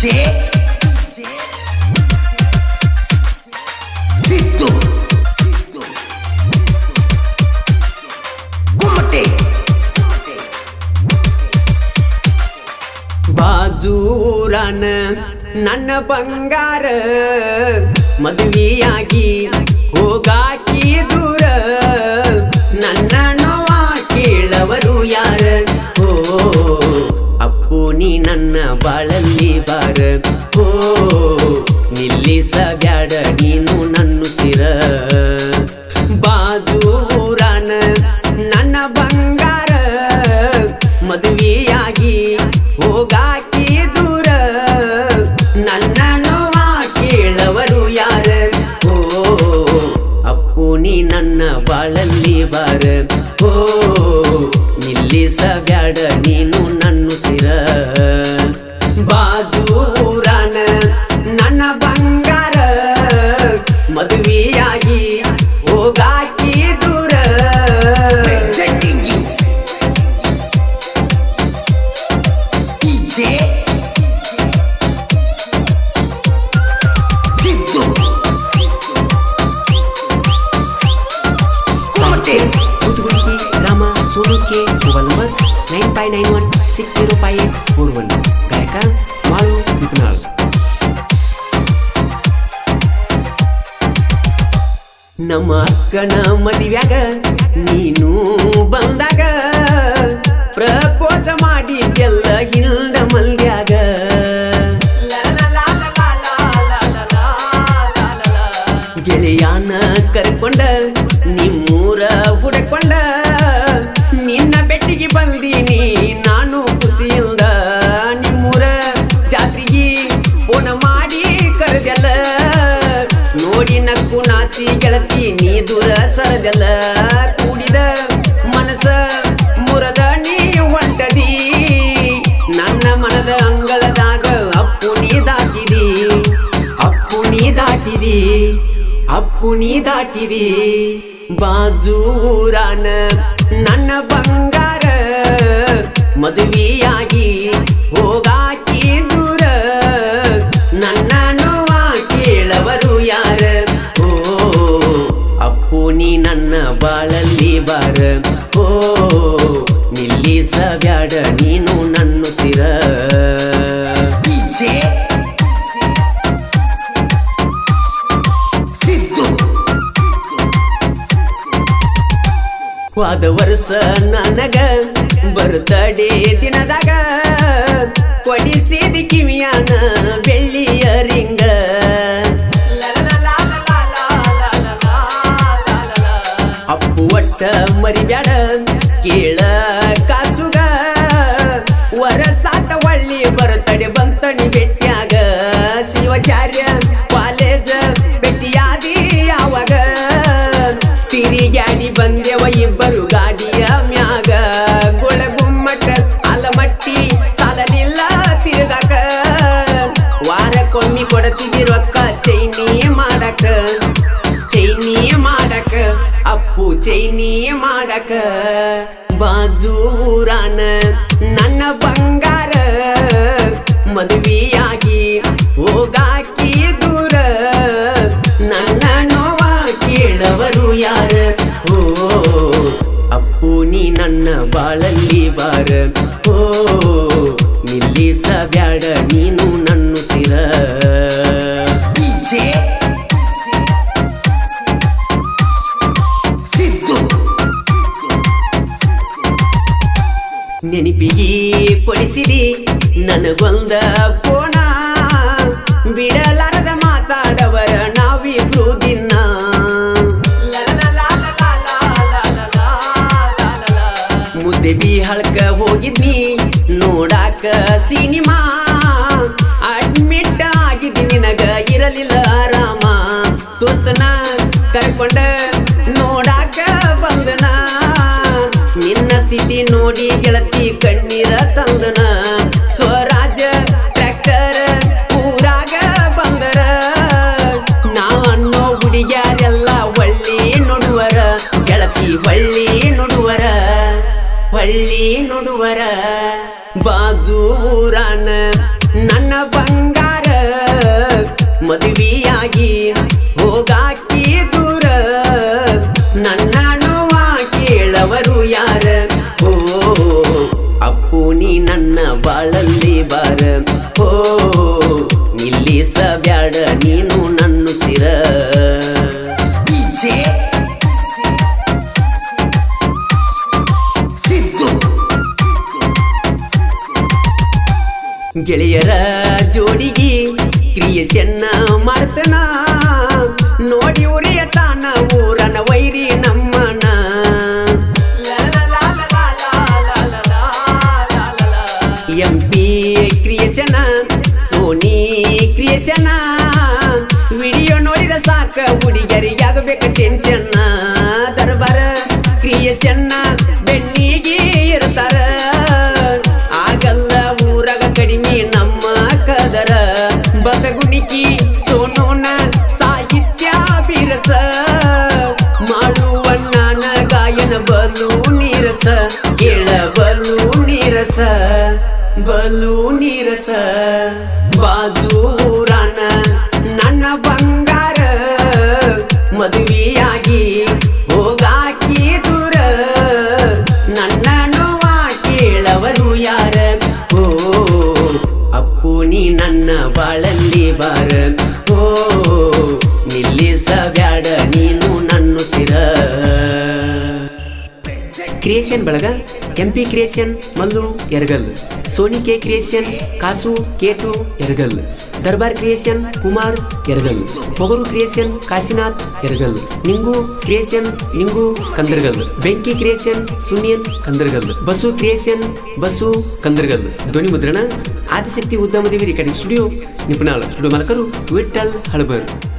ಸಿದ್ದು ಗುಮ್ಮಟೆ ಬಾಜೂರನ ನನ್ನ ಬಂಗಾರ ಮದುವೆಯಾಗಿ ಹೋಗಾಕಿ ದೂರ ನನ್ನ ನೋವ ಕೇಳವರು ಯಾರ ಓ ಅಪ್ಪು ನೀ ನನ್ನ ಬಾಳಲ್ಲಿ ಬಾರ ಓ ನಿಲ್ಲಿಸಬ್ಯಾಡ ನೀನು ನನ್ನು ಸಿರ ಬಾಜೂರನ ನನ್ನ ಬಂಗಾರ ಮದುವೆಯಾಗಿ ಹೋಗಾಕಿ ದೂರ ನನ್ನ ನೋವ ಕೇಳವರು ಯಾರ ಓ ಅಪ್ಪು ನೀ ನನ್ನ ಬಾಳಲ್ಲಿ ಬಾರ ಓ ನಿಲ್ಲಿಸಬ್ಯಾಡ ನೀನು ನನ್ನು ಸಿರ ಬಾಜೂರನ ನನ್ನ ಬಂಗಾರ ಮದುವೆಯಾಗಿ ಹೋಗಾಕಿ ದೂರ presenting you DJ ಸಿದ್ದು ಗುಮ್ಮಟೆ ಕೂತುಗುಡಿಗೆ ಗ್ರಾಮ ಸೋಲುಕೆ mobile number nine five nine one six zero five eight four one ಗಾಯಕ ಮಾಳು ಬಿಪ್ನಾಳ್ ನಮ್ಮ ಅಕ್ಕನ ಮದುವ್ಯಾಗ ನೀನು ಬಂದಾಗ ಪ್ರಪೋಸ ಮಾಡಿದ್ದೆಲ್ಲ ಹಿಂದ ಮಲ್ಯಾಗ ಗೆಳೆಯಾನ ಕರ್ಕೊಂಡ ನಿಮ್ಮೂರ ಹುಡಕೊಂಡ ನಿನ್ನ ಬೆಟ್ಟಿಗೆ ಬಂದೀನಿ ನಾನು ಖುಷಿಯಿಂದ ನಿಮ್ಮೂರ ಜಾತ್ರೆಗೆ ಫೋನ ಮಾಡಿ ಕರೆದೆಲ್ಲ ನೋಡಿ ನಕ್ಕು ನಾಚಿ ಗೆಳತಿ ನೀ ದೂರ ಸರದೆಲ್ಲ ಕೂಡಿದ ಮನಸ ಮುರದ ನೀ ಹೊಂಟದಿ ನನ್ನ ಮನದ ಅಂಗಳದಾಗ ಅಪ್ಪು ನೀ ದಾಟಿದಿ ಅಪ್ಪು ನೀ ದಾಟಿದಿ ಅಪ್ಪು ನೀ ದಾಟಿದಿ ಬಾಜೂರಾನ ನನ್ನ ಬಂಗಾರ ಮದುವೆಯಾಗಿ ಹೋಗಾಕಿ ದೂರ ನನ್ನ ನೋವ ಕೇಳವರು ಯಾರ ಓ ಅಪ್ಪು ನೀ ನನ್ನ ಬಾಳಲ್ಲಿ ಬಾರ ಓ ನಿಲ್ಲಿಸಬ್ಯಾಡ ನೀನು ನನ್ನು ಸಿರ DJ ಸಿದ್ದು ಹೋದ ವರ್ಷ ನನಗ ಬರ್ತಡೇ ದಿನದಾಗ ಕೊಡಿಸಿದ ಕಿವಿಯಾನ ಬೆಳ್ಳಿಯ ರಿಂಗ ಅಪ್ಪು ಒಟ್ಟ ಮರಿಬ್ಯಾಡ ಕೇಳ ಕಾಸುಗ ವರಸಾತ ಒಳ್ಳಿ ಬರ್ತಡೆ ಬಂತಣಿ ಬೆಟ್ಟ್ಯಾಗ ಶಿವಾಚಾರ್ಯ ಕಾಲೇಜ ಭೇಟಿಯಾದಿ ಯಾವಾಗ ತಿರಿಗ್ಯಾಡಿ ಬಂದೆವ ಇಬ್ಬರು ಗಾಡಿಯ ಮ್ಯಾಗ ಗುಳಗುಮ್ಮಟ ಅಲಮಟ್ಟಿ ಸಾಲಲಿಲ್ಲ ತಿರುಗಾಕ ವಾರಕ್ಕೊಮ್ಮಿ ಕೊಡತಿದಿ ರೊಕ್ಕ ಚೈನಿ ಮಾಡಕ ಚೈನಿ ಮಾಡಕ ಅಪ್ಪು ಚೈನಿ ಮಾಡಕ ಬಾಜೂರಾನ ನನ್ನ ಬಂಗಾರ ಮದುವೆಯಾಗಿ ಹೋಗಾಕಿ ದೂರ ನನ್ನ ನೋವ ಕೇಳವರು ಯಾರ ಓ ಅಪ್ಪು ನೀ ನನ್ನ ಬಾಳಲ್ಲಿ ಬಾರ ಓ ನಿಲ್ಲಿಸಬ್ಯಾಡ ನೀನು ನನ್ನು ಸಿರ DJ ಸಿದ್ದು ನೆನಪಿಗೆ ಕೊಡಿಸಿದಿ ನನಗೊಂದ ಕೋಣ ಬಿಡಲಾರದ ಮಾತಾಡವರ ನಾವಿಬ್ರು ದಿನ ಮುದ್ದೆ ಬಿ ಹಳ್ಕ ಹೋಗಿದ್ನಿ ನೋಡಾಕ ಸಿನಿಮಾ ಅಡ್ಮಿಟ್ ಆಗಿದ್ದಿ ನಿನಗ ಇರಲಿಲ್ಲ ಆರಾಮ ದೋಸ್ತನ ಕರ್ಕೊಂಡ ನೋಡಾಕ ಬಂದನ ನಿನ್ನ ಸ್ಥಿತಿ ನೋಡಿ ಗೆಳತಿ ಕಣ್ಣೀರ ತಂದನ ಸ್ವರಾಜ ಟ್ರ್ಯಾಕ್ಟರ್ ಊರಾಗ ಬಂದರ ನಾ ಅನ್ನೋ ಹುಡುಗ್ಯಾರೆಲ್ಲ ಒಳ್ಳಿ ನೋಡುವರ ಗೆಳತಿ ಒಳ್ಳಿ ನೋಡುವರ ಒಳ್ಳಿ ನೋಡುವರ ಬಾಜೂರಾನ ನನ್ನ ಬಂಗಾರ ಮದುವೆಯಾಗಿ ಹೋಗಾಕಿ ದೂರ ನನ್ನ ನೋವ ಕೇಳವರು ಯಾರ ಓ ಅಪ್ಪು ನೀ ನನ್ನ ಬಾಳಲ್ಲಿ ಬಾರ ಓ ನಿಲ್ಲಿಸ ಬ್ಯಾಡ ನೀನು ನನ್ನ ಸಿರ DJ Sidhu ಗೆಳೆಯರ ಜೋಡಿಗೆ ಕ್ರಿಯೆಯನ್ನ ಮಾಡ್ತನ ನೋಡಿ ಉರಿಯ ತಾನ ಊರನ ವೈರಿ ನಮ್ಮನ M P creation Soni creation video ನೋಡಿದ ಸಾಕ ಹುಡುಗರಿಗಾಗಬೇಕು ಟೆನ್ಷನ್ ದರ್ಬಾರ ಕ್ರಿಯೇಷನ್ನ ಬೆನ್ನಿಗೆ ಇರ್ತಾರ ಆಗಲ್ಲ ಊರಾಗ ಕಡಿಮೆ ನಮ್ಮ ಕದರ ಬದಗುಣಿಕಿ ಸೋನೋನ ಸಾಹಿತ್ಯ ಬಿರಸ ಮಾಡುವ ನಾನ ಗಾಯನ ಬಲು ನೀರಸ ಕೇಳ ಬಲು ನೀರಸ ಬಲು ನೀರಸ ಬಾಜು ಊರಾನ ನನ್ನ ಬಂಗಾರ ಮದುವೆಯಾಗಿ ಹೋಗಾಕಿ ದೂರ ನನ್ನ ನೋವ ಕೇಳವರು ಯಾರ ಓ ಅಪ್ಪು ನೀ ನನ್ನ ಬಾಳಲ್ಲಿ ಬಾರ ಓ ನಿಲ್ಲಿಸ ಬ್ಯಾಡ ನೀನು ನನ್ನ ಸಿರ ಕ್ರಿಯೇಷನ್ ಬಳಗ MP creation Mallu Eragal Soni K creation Kasu ಕೇಟು Eragal Darbar creation Kumar Eragal Pogaru creation Kashinath Eragal Ningu creation Ningu Kandargal Benki creation Sunil Kandargal Basu creation Basu Kandargal ಧ್ವನಿ ಮುದ್ರಣ ಆದಿಶಕ್ತಿ ಉದ್ಯಮದೇವಿ ರೆಕಾರ್ಡಿಂಗ್ ಸ್ಟುಡಿಯೋ ನಿಪುಣಾಳ ಸ್ಟುಡಿಯೋ ಮಾಲಕರು ವಿಠಲ್ ಹಳಬರ್